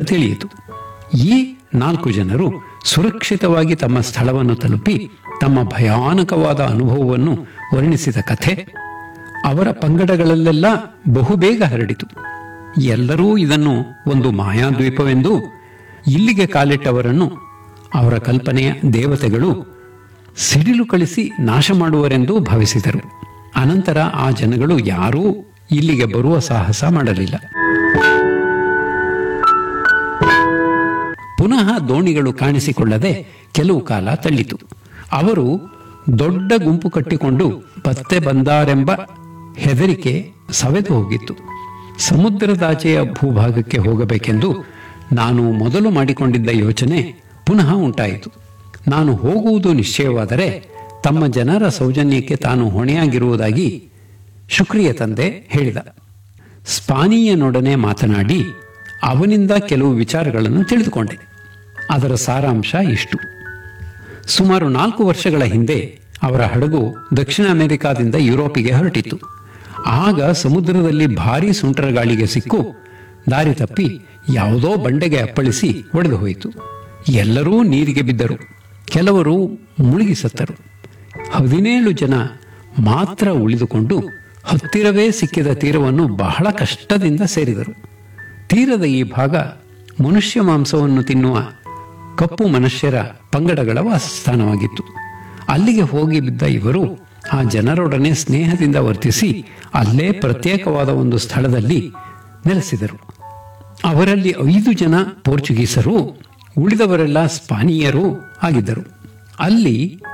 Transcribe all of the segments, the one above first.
ತಿಳಿಯಿತು ಈ ನಾಲ್ಕು ಜನರು ಸುರಕ್ಷಿತವಾಗಿ ತಮ್ಮ ಸ್ಥಳವನ್ನು ತಲುಪಿ ತಮ್ಮ ಭಯಾನಕವಾದ ಅನುಭವವನ್ನು ವರ್ಣಿಸಿದ ಕಥೆ ಅವರ ಪಂಗಡಗಳಲ್ಲೆಲ್ಲ ಬಹುಬೇಗ ಹರಡಿತು ಎಲ್ಲರೂ ಇದನ್ನು ಒಂದು ಮಾಯಾದ್ವೀಪವೆಂದು ಇಲ್ಲಿಗೆ ಕಾಲಿಟ್ಟವರನ್ನು ಅವರ ಕಲ್ಪನೆಯ ದೇವತೆಗಳು ಸಿಡಿಲು ಕಳಿಸಿ ನಾಶ ಮಾಡುವರೆಂದು ಭಾವಿಸಿದರು ಅನಂತರ ಆ ಜನಗಳು ಯಾರೂ ಇಲ್ಲಿಗೆ ಬರುವ ಸಾಹಸ ಮಾಡಲಿಲ್ಲ ಪುನಃ ದೋಣಿಗಳು ಕಾಣಿಸಿಕೊಳ್ಳದೆ ಕೆಲವು ಕಾಲ ತಳ್ಳಿತು ಅವರು ದೊಡ್ಡ ಗುಂಪು ಕಟ್ಟಿಕೊಂಡು ಪತ್ತೆ ಬಂದಾರೆಂಬ ಹೆದರಿಕೆ ಸವೆದು ಹೋಗಿತ್ತು ಸಮುದ್ರದಾಚೆಯ ಭೂಭಾಗಕ್ಕೆ ಹೋಗಬೇಕೆಂದು ನಾನು ಮೊದಲು ಮಾಡಿಕೊಂಡಿದ್ದ ಯೋಚನೆ ಪುನಃ ಉಂಟಾಯಿತು ನಾನು ಹೋಗುವುದು ನಿಶ್ಚಯವಾದರೆ ತಮ್ಮ ಜನರ ಸೌಜನ್ಯಕ್ಕೆ ತಾನು ಹೊಣೆಯಾಗಿರುವುದಾಗಿ ಶುಕ್ರಿಯ ತಂದೆ ಹೇಳಿದ ಸ್ಪಾನೀಯನೊಡನೆ ಮಾತನಾಡಿ ಅವನಿಂದ ಕೆಲವು ವಿಚಾರಗಳನ್ನು ತಿಳಿದುಕೊಂಡೆ ಅದರ ಸಾರಾಂಶ ಇಷ್ಟು ಸುಮಾರು ನಾಲ್ಕು ವರ್ಷಗಳ ಹಿಂದೆ ಅವರ ಹಡಗು ದಕ್ಷಿಣ ಅಮೆರಿಕಾದಿಂದ ಯುರೋಪಿಗೆ ಹೊರಟಿತ್ತು ಆಗ ಸಮುದ್ರದಲ್ಲಿ ಭಾರೀ ಸುಂಟರ ಗಾಳಿಗೆ ಸಿಕ್ಕು ದಾರಿ ತಪ್ಪಿ ಯಾವುದೋ ಬಂಡೆಗೆ ಅಪ್ಪಳಿಸಿ ಒಡೆದು ಹೋಯಿತು ಎಲ್ಲರೂ ನೀರಿಗೆ ಬಿದ್ದರು ಕೆಲವರು ಮುಳುಗಿ ಸತ್ತರು ಹದಿನೇಳು ಜನ ಮಾತ್ರ ಉಳಿದುಕೊಂಡು ಹತ್ತಿರವೇ ಸಿಕ್ಕಿದ ತೀರವನ್ನು ಬಹಳ ಕಷ್ಟದಿಂದ ಸೇರಿದರು ತೀರದ ಈ ಭಾಗ ಮನುಷ್ಯ ಮಾಂಸವನ್ನು ತಿನ್ನುವ ಕಪ್ಪು ಮನುಷ್ಯರ ಪಂಗಡಗಳ ವಾಸಸ್ಥಾನವಾಗಿತ್ತು ಅಲ್ಲಿಗೆ ಹೋಗಿ ಬಿದ್ದ ಇವರು ಆ ಜನರೊಡನೆ ಸ್ನೇಹದಿಂದ ವರ್ತಿಸಿ ಅಲ್ಲೇ ಪ್ರತ್ಯೇಕವಾದ ಒಂದು ಸ್ಥಳದಲ್ಲಿ ನೆಲೆಸಿದರು ಅವರಲ್ಲಿ ಐದು ಜನ ಪೋರ್ಚುಗೀಸರು ಉಳಿದವರೆಲ್ಲ ಸ್ಪಾನಿಯರು ಆಗಿದ್ದರು ಅಲ್ಲಿ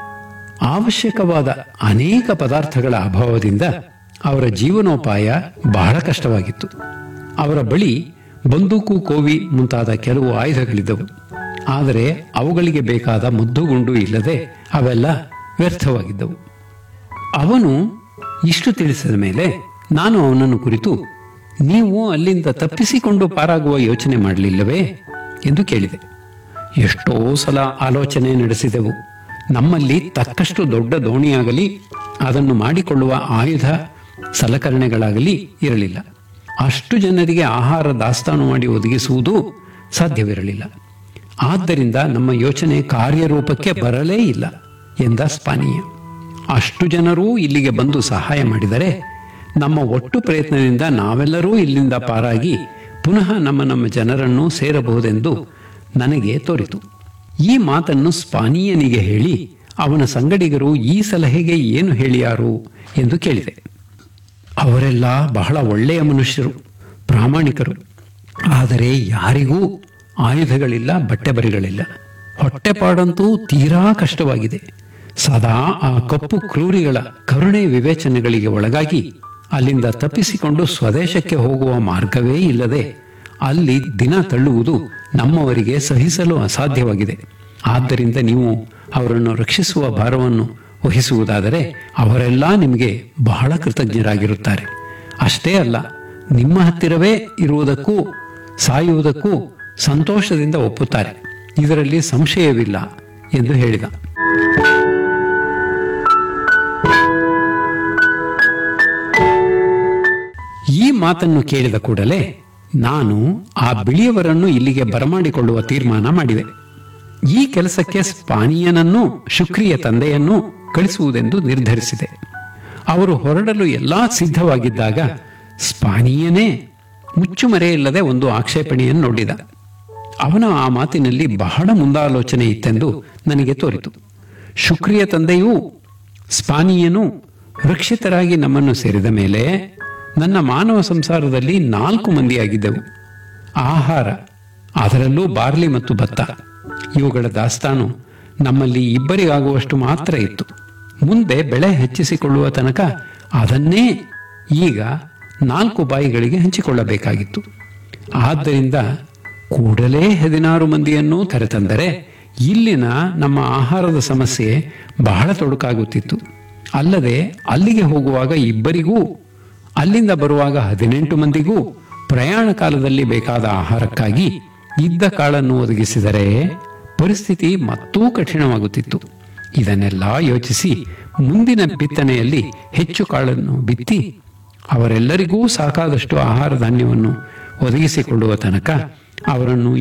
ಅವಶ್ಯಕವಾದ ಅನೇಕ ಪದಾರ್ಥಗಳ ಅಭಾವದಿಂದ ಅವರ ಜೀವನೋಪಾಯ ಬಹಳ ಕಷ್ಟವಾಗಿತ್ತು ಅವರ ಬಳಿ ಬಂದೂಕು ಕೋವಿ ಮುಂತಾದ ಕೆಲವು ಆಯುಧಗಳಿದ್ದವು ಆದರೆ ಅವುಗಳಿಗೆ ಬೇಕಾದ ಮದ್ದುಗುಂಡು ಇಲ್ಲದೆ ಅವೆಲ್ಲ ವ್ಯರ್ಥವಾಗಿದ್ದವು ಅವನು ಇಷ್ಟು ತಿಳಿಸಿದ ಮೇಲೆ ನಾನು ಅವನನ್ನು ಕುರಿತು ನೀವು ಅಲ್ಲಿಂದ ತಪ್ಪಿಸಿಕೊಂಡು ಪಾರಾಗುವ ಯೋಚನೆ ಮಾಡಲಿಲ್ಲವೇ ಎಂದು ಕೇಳಿದೆ ಎಷ್ಟೋ ಸಲ ಆಲೋಚನೆ ನಡೆಸಿದೆವು ನಮ್ಮಲ್ಲಿ ತಕ್ಕಷ್ಟು ದೊಡ್ಡ ದೋಣಿಯಾಗಲಿ ಅದನ್ನು ಮಾಡಿಕೊಳ್ಳುವ ಆಯುಧ ಸಲಕರಣೆಗಳಾಗಲಿ ಇರಲಿಲ್ಲ ಅಷ್ಟು ಜನರಿಗೆ ಆಹಾರ ದಾಸ್ತಾನು ಮಾಡಿ ಒದಗಿಸುವುದು ಸಾಧ್ಯವಿರಲಿಲ್ಲ ಆದ್ದರಿಂದ ನಮ್ಮ ಯೋಚನೆ ಕಾರ್ಯರೂಪಕ್ಕೆ ಬರಲೇ ಇಲ್ಲ ಎಂದ ಸ್ಪಾನೀಯ ಅಷ್ಟು ಜನರೂ ಇಲ್ಲಿಗೆ ಬಂದು ಸಹಾಯ ಮಾಡಿದರೆ ನಮ್ಮ ಒಟ್ಟು ಪ್ರಯತ್ನದಿಂದ ನಾವೆಲ್ಲರೂ ಇಲ್ಲಿಂದ ಪಾರಾಗಿ ಪುನಃ ನಮ್ಮ ನಮ್ಮ ಜನರನ್ನು ಸೇರಬಹುದೆಂದು ನನಗೆ ತೋರಿತು ಈ ಮಾತನ್ನು ಸ್ಪಾನೀಯನಿಗೆ ಹೇಳಿ ಅವನ ಸಂಗಡಿಗರು ಈ ಸಲಹೆಗೆ ಏನು ಹೇಳಿಯಾರು ಎಂದು ಕೇಳಿದೆ ಅವರೆಲ್ಲ ಬಹಳ ಒಳ್ಳೆಯ ಮನುಷ್ಯರು ಪ್ರಾಮಾಣಿಕರು ಆದರೆ ಯಾರಿಗೂ ಆಯುಧಗಳಿಲ್ಲ ಬಟ್ಟೆ ಬರಿಗಳಿಲ್ಲ ಹೊಟ್ಟೆಪಾಡಂತೂ ತೀರಾ ಕಷ್ಟವಾಗಿದೆ ಸದಾ ಆ ಕಪ್ಪು ಕ್ರೂರಿಗಳ ಕರುಣೆ ವಿವೇಚನೆಗಳಿಗೆ ಒಳಗಾಗಿ ಅಲ್ಲಿಂದ ತಪ್ಪಿಸಿಕೊಂಡು ಸ್ವದೇಶಕ್ಕೆ ಹೋಗುವ ಮಾರ್ಗವೇ ಇಲ್ಲದೆ ಅಲ್ಲಿ ದಿನ ತಳ್ಳುವುದು ನಮ್ಮವರಿಗೆ ಸಹಿಸಲು ಅಸಾಧ್ಯವಾಗಿದೆ ಆದ್ದರಿಂದ ನೀವು ಅವರನ್ನು ರಕ್ಷಿಸುವ ಭಾರವನ್ನು ವಹಿಸುವುದಾದರೆ ಅವರೆಲ್ಲ ನಿಮಗೆ ಬಹಳ ಕೃತಜ್ಞರಾಗಿರುತ್ತಾರೆ ಅಷ್ಟೇ ಅಲ್ಲ ನಿಮ್ಮ ಹತ್ತಿರವೇ ಇರುವುದಕ್ಕೂ ಸಾಯುವುದಕ್ಕೂ ಸಂತೋಷದಿಂದ ಒಪ್ಪುತ್ತಾರೆ ಇದರಲ್ಲಿ ಸಂಶಯವಿಲ್ಲ ಎಂದು ಹೇಳಿದ ಈ ಮಾತನ್ನು ಕೇಳಿದ ಕೂಡಲೇ ನಾನು ಆ ಬಿಳಿಯವರನ್ನು ಇಲ್ಲಿಗೆ ಬರಮಾಡಿಕೊಳ್ಳುವ ತೀರ್ಮಾನ ಮಾಡಿದೆ ಈ ಕೆಲಸಕ್ಕೆ ಸ್ಪಾನಿಯನನ್ನು ಶುಕ್ರಿಯ ತಂದೆಯನ್ನು ಕಳಿಸುವುದೆಂದು ನಿರ್ಧರಿಸಿದೆ ಅವರು ಹೊರಡಲು ಎಲ್ಲಾ ಸಿದ್ಧವಾಗಿದ್ದಾಗ ಸ್ಪಾನಿಯನೇ ಮುಚ್ಚುಮರೆಯಿಲ್ಲದೆ ಒಂದು ಆಕ್ಷೇಪಣೆಯನ್ನು ನೋಡಿದ ಅವನ ಆ ಮಾತಿನಲ್ಲಿ ಬಹಳ ಮುಂದಾಲೋಚನೆ ಇತ್ತೆಂದು ನನಗೆ ತೋರಿತು ಶುಕ್ರಿಯ ತಂದೆಯೂ ಸ್ಪಾನಿಯನು ರಕ್ಷಿತರಾಗಿ ನಮ್ಮನ್ನು ಸೇರಿದ ಮೇಲೆ ನನ್ನ ಮಾನವ ಸಂಸಾರದಲ್ಲಿ ನಾಲ್ಕು ಮಂದಿಯಾಗಿದ್ದೆವು ಆಹಾರ ಅದರಲ್ಲೂ ಬಾರ್ಲಿ ಮತ್ತು ಭತ್ತ ಇವುಗಳ ದಾಸ್ತಾನು ನಮ್ಮಲ್ಲಿ ಇಬ್ಬರಿಗಾಗುವಷ್ಟು ಮಾತ್ರ ಇತ್ತು ಮುಂದೆ ಬೆಳೆ ಹೆಚ್ಚಿಸಿಕೊಳ್ಳುವ ತನಕ ಅದನ್ನೇ ಈಗ ನಾಲ್ಕು ಬಾಯಿಗಳಿಗೆ ಹಂಚಿಕೊಳ್ಳಬೇಕಾಗಿತ್ತು ಆದ್ದರಿಂದ ಕೂಡಲೇ ಹದಿನಾರು ಮಂದಿಯನ್ನು ಕರೆತಂದರೆ ಇಲ್ಲಿನ ನಮ್ಮ ಆಹಾರದ ಸಮಸ್ಯೆ ಬಹಳ ತೊಡಕಾಗುತ್ತಿತ್ತು ಅಲ್ಲದೆ ಅಲ್ಲಿಗೆ ಹೋಗುವಾಗ ಇಬ್ಬರಿಗೂ ಅಲ್ಲಿಂದ ಬರುವಾಗ ಹದಿನೆಂಟು ಮಂದಿಗೂ ಪ್ರಯಾಣ ಕಾಲದಲ್ಲಿ ಬೇಕಾದ ಆಹಾರಕ್ಕಾಗಿ ಇದ್ದ ಕಾಳನ್ನು ಒದಗಿಸಿದರೆ ಪರಿಸ್ಥಿತಿ ಮತ್ತೂ ಕಠಿಣವಾಗುತ್ತಿತ್ತು ಇದನ್ನೆಲ್ಲ ಯೋಚಿಸಿ ಮುಂದಿನ ಬಿತ್ತನೆಯಲ್ಲಿ ಹೆಚ್ಚು ಕಾಳನ್ನು ಬಿತ್ತಿ ಅವರೆಲ್ಲರಿಗೂ ಸಾಕಾದಷ್ಟು ಆಹಾರ ಧಾನ್ಯವನ್ನು ಒದಗಿಸಿಕೊಳ್ಳುವ ತನಕ ಅವರನ್ನು